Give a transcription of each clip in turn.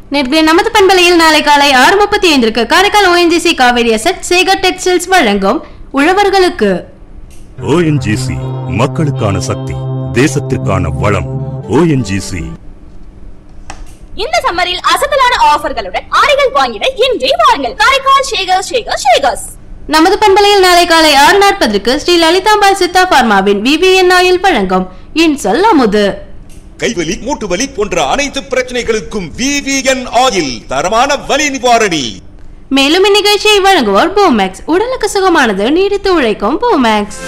நேற்று நமது பண்பலையில் நாளை காலை ஆறு முப்பத்தி ஐந்திற்கு Karaikal ONGC Kaveri asset Sekar textiles வழங்கும் உழவர்களுக்கு ஓஎன்ஜிசி மக்களுக்கான சக்தி தேசத்திற்கான வளம் ஓஎன்ஜிசி இந்த சம்மரில் அசத்தலான ஆஃபர்களுடன் ஆடைகள் வாங்கிட இன்றே வாருங்கள் காரைக்கால் ஷேகர் ஷேகர் ஷேகர்ஸ் நமது பண்பலையில் நாளை காலை ஆறு நாற்பதற்கு ஸ்ரீ லலிதாம்பாள் சித்தா பார்மாவின் விவிஎன் ஆயில் வழங்கும் இன்சொல் அமுது கைவலி மூட்டு வலி போன்ற அனைத்து பிரச்சனைகளுக்கும் விவிஎன் ஆயில் தரமான வலி நிவாரணி மேலும் இந்நிகழ்ச்சியை வழங்குவோர் பூமேக்ஸ் உடலுக்கு சுகமானது நீடித்து உழைக்கும் பூமேக்ஸ்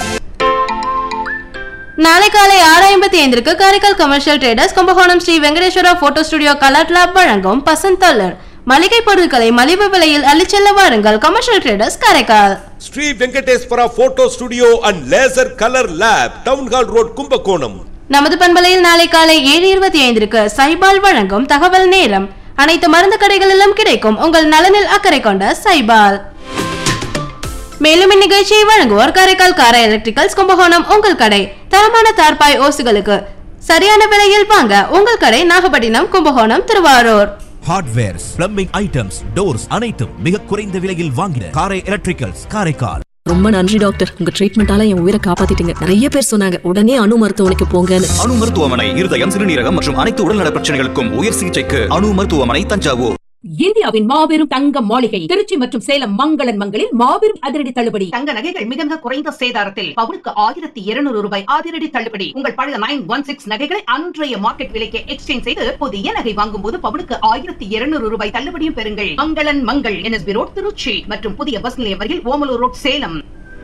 நாளை காலை ஆறு ஐம்பத்தி ஐந்திற்கு Karaikal commercial traders Kumbakonam Sri Venkateswara photo studio colour lab வழங்கும் பசந்தல்லர் மளிகை பொருட்களை மலிவு விலையில் அள்ளிச்செல்ல வாருங்கள் commercial traders Karaikal Sri Venkateswara photo studio and laser colour lab town hall road Kumbakonam நமது பண்பலையில் நாளை காலை ஏழு இருபத்தி ஐந்திற்கு சைபால் வழங்கும் தகவல் நேரம் அனைத்து மருந்து கடைகளிலும் கிடைக்கும் உங்கள் நலனில் அக்கறை கொண்ட சைபால் மேலும் இந்நிகழ்ச்சியை வழங்குவோர் காரைக்கால் காரை எலக்ட்ரிக்கல்ஸ் கும்பகோணம் உங்கள் கடை தரமான தார்பாய் ஓசுகளுக்கு சரியான விலையில் வாங்க உங்கள் கடை Nagapattinam Kumbakonam Thiruvarur hardwares plumbing items doors அனைத்தும் மிக குறைந்த விலையில் வாங்கின காரை எலக்ட்ரிக்கல்ஸ் காரைக்கால் ரொம்ப நன்றி டாக்டர் உங்க ட்ரீட்மெண்டால என் உயிரை காப்பாத்திட்டீங்க நிறைய பேர் சொன்னாங்க உடனே அணு மருத்துவமனைக்கு போங்கன்னு அணு மருத்துவமனை இருதயம் சிறுநீரகம் மற்றும் அனைத்து உடல்நல பிரச்சனைகளுக்கும் உயர் சிகிச்சைக்கு அணு மருத்துவமனை தஞ்சாவூர் இந்தியாவின் மாபெரும் தங்க மாளிகை திருச்சி மற்றும் சேலம் மங்களன் மங்களில் மாபெரும் அதிரடி தள்ளுபடி தங்க நகைகள் மிக மிக குறைந்த சேதாரத்தில் பவுனுக்கு ஆயிரத்தி இருநூறு ரூபாய் அதிரடி தள்ளுபடி உங்கள் பழைய நைன் ஒன் சிக்ஸ் நகைகளை அன்றைய மார்க்கெட் விலைக்கு எக்ஸ்சேஞ்ச் செய்து புதிய நகை வாங்கும் போது பவுனுக்கு ஆயிரத்தி இருநூறு ரூபாய் தள்ளுபடியும் பெறுங்கள் மங்களன் மங்கள் என்எஸ்பி ரோட் திருச்சி மற்றும் புதிய பஸ் நிலையம் அருகில் ஓமலூர் ரோட் சேலம்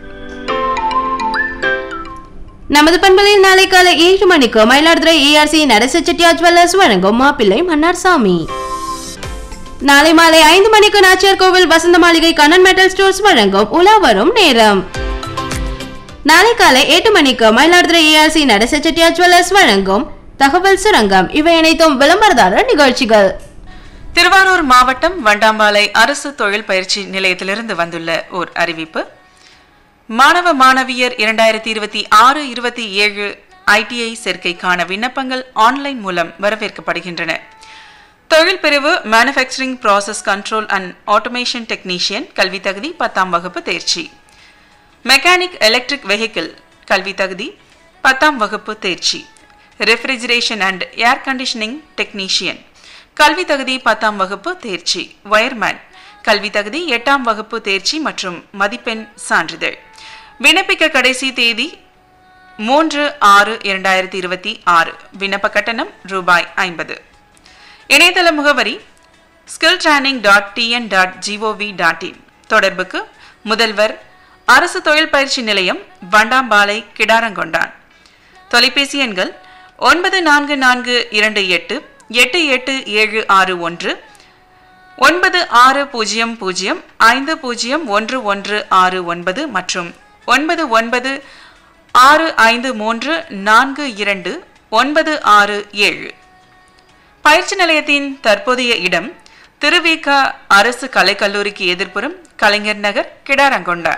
நமது பண்பலையில் நாளை காலை ஏழு மணிக்கு மயிலாடுதுறை ஏஆர்சி நடேச செட்டியார் ஜுவல்லர்ஸ் வழங்கும் மாப்பிள்ளை மன்னார் சாமி நாளை மாலை ஐந்து மணிக்கு நாச்சியார் கோவில் வசந்த மாளிகை கண்ணன் மெட்டல் ஸ்டோர்ஸ் வழங்கும் உலா வரும் நேரம் நாளை காலை எட்டு மணிக்கு மயிலாடுதுறை ஏஆர்சி நடேச செட்டியார் ஜுவல்லர்ஸ் வழங்கும் தகவல் சுரங்கம் இவை அனைத்தும் விளம்பரதாரர் நிகழ்ச்சிகள் திருவாரூர் மாவட்டம் வண்டாம்பாலை அரசு தொழில் பயிற்சி நிலையத்திலிருந்து வந்துள்ள ஓர் அறிவிப்பு மாணவ மாணவியர் இரண்டாயிரத்தி இருபத்தி ஆறு இருபத்தி ஏழு ஐடிஐ சேர்க்கைக்கான விண்ணப்பங்கள் ஆன்லைன் மூலம் வரவேற்கப்படுகின்றன தொழில் பிரிவு manufacturing process control and automation technician கல்வி தகுதி பத்தாம் வகுப்பு தேர்ச்சி மெக்கானிக் எலக்ட்ரிக் வெஹிக்கிள் கல்வி தகுதி பத்தாம் வகுப்பு தேர்ச்சி refrigeration and air conditioning technician கல்வி தகுதி பத்தாம் வகுப்பு தேர்ச்சி வயர்மேன் கல்வி தகுதி எட்டாம் வகுப்பு தேர்ச்சி மற்றும் மதிப்பெண் சான்றிதழ் விண்ணப்பிக்க கடைசி தேதி மூன்று ஆறு இரண்டாயிரத்தி இருபத்தி ஆறு விண்ணப்ப கட்டணம் ரூபாய் ஐம்பது இணையதள முகவரி skill training dot TN dot GOV dot in தொடர்புக்கு முதல்வர் அரசு தொழில் பயிற்சி நிலையம் வண்டாம்பாலை கிடாரங்கொண்டான் தொலைபேசி எண்கள் ஒன்பது நான்கு நான்கு இரண்டு எட்டு எட்டு எட்டு ஏழு ஆறு ஒன்று ஒன்பது ஆறு பூஜ்ஜியம் பூஜ்ஜியம் ஐந்து பூஜ்ஜியம் ஒன்று ஒன்று ஆறு ஒன்பது மற்றும் ஒன்பது ஒன்பது ஆறு ஐந்து மூன்று நான்கு இரண்டு ஒன்பது ஆறு ஏழு பயிற்சி நிலையத்தின் தற்போதைய இடம் திருவிக அரசு கலைக்கல்லூரிக்கு எதிர்ப்புறம் கலைஞர் நகர் கிடாரங்கொண்டா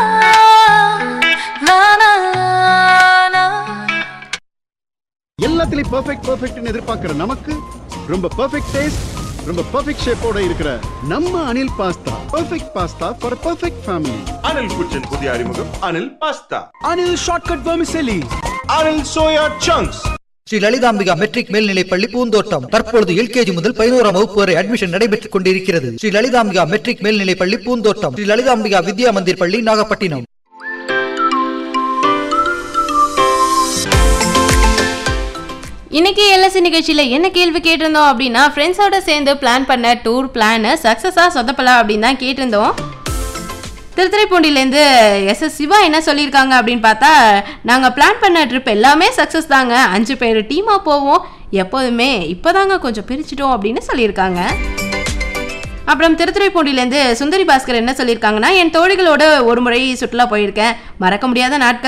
எல்லாத்துலயும் பெர்ஃபெக்ட் பெர்ஃபெக்ட்னு எதிர்பார்க்கிற நமக்கு ரொம்ப பெர்ஃபெக்ட் டேஸ்ட் ரொம்ப பெர்ஃபெக்ட் ஷேப்போட இருக்கிற நம்ம Anil pasta perfect pasta for perfect family Anil kitchen புதிய அறிமுகம் Anil pasta Anil shortcut vermicelli Anil soya chunks Sri Lalithambika matric மேல்நிலைப் பள்ளி பூந்தோட்டம் தற்பொழுது எல்கேஜி முதல் பதினோராம் வகுப்பு வரை அட்மிஷன் நடைபெற்றுக் கொண்டிருக்கிறது ஸ்ரீ லலிதாம்பிகா மெட்ரிக் மேல்நிலைப் பள்ளி பூந்தோட்டம் ஸ்ரீ லலிதாம்பிகா வித்யா மந்திர் பள்ளி நாகப்பட்டினம் இன்னைக்கு எல்எஸ்சி நிகழ்ச்சியில என்ன கேள்வி கேட்டிருந்தோம் அப்படின்னா ஃப்ரெண்ட்ஸோட சேர்ந்து பிளான் பண்ண டூர் பிளான் சக்ஸஸா சொதப்பலாம் அப்படின்னு தான் கேட்டிருந்தோம் திருத்துறைப்பூண்டிலேருந்து எஸ் எஸ் சிவா என்ன சொல்லியிருக்காங்க அப்படின்னு பார்த்தா நாங்கள் பிளான் பண்ண ட்ரிப் எல்லாமே சக்ஸஸ் தாங்க அஞ்சு பேர் டீமாக போவோம் எப்போதுமே இப்போதாங்க கொஞ்சம் பிரிச்சிட்டோம் அப்படின்னு சொல்லியிருக்காங்க அப்புறம் திருத்துறைப்பூண்டிலேருந்து சுந்தரி பாஸ்கர் என்ன சொல்லியிருக்காங்கன்னா என் தோழிகளோட ஒரு முறை சுற்றுலா போயிருக்கேன் மறக்க முடியாத நாட்கள்